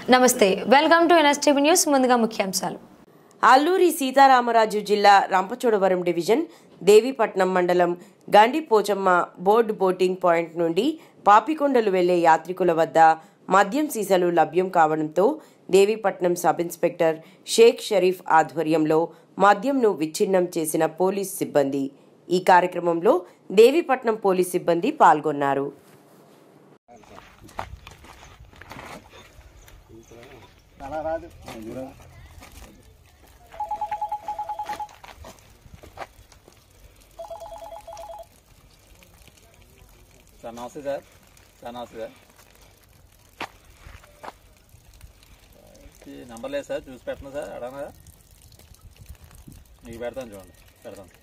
నమస్తే welcome to NSTV news ముందుగా ముఖ్యాంశాలు అల్లూరి సీతారామరాజు జిల్లా రంపచోడవరం డివిజన్ దేవీపట్నం మండలం గండి పోచమ్మ బోర్డు బోటింగ్ పాయింట్ నుండి పాపికొండలు వెళ్లే యాత్రికుల వద్ద మద్యం సీసాలు లభ్యం కావడంతో దేవీపట్నం సబ్ ఇన్స్పెక్టర్ షేక్ షరీఫ్ ఆధ్వర్యంలో మద్యంను విచ్ఛిన్నం చేసిన పోలీస్ సిబ్బంది ఈ కార్యక్రమంలో దేవీపట్నం పోలీస్ సిబ్బంది పాల్గొన్నారు సార్ నమస్తే సార్ సార్ నమస్తే సార్ ఈ నంబర్ లేదు సార్ చూసి పెట్టండి సార్ అడగనా మీకు పెడతాను చూడండి పెడతాను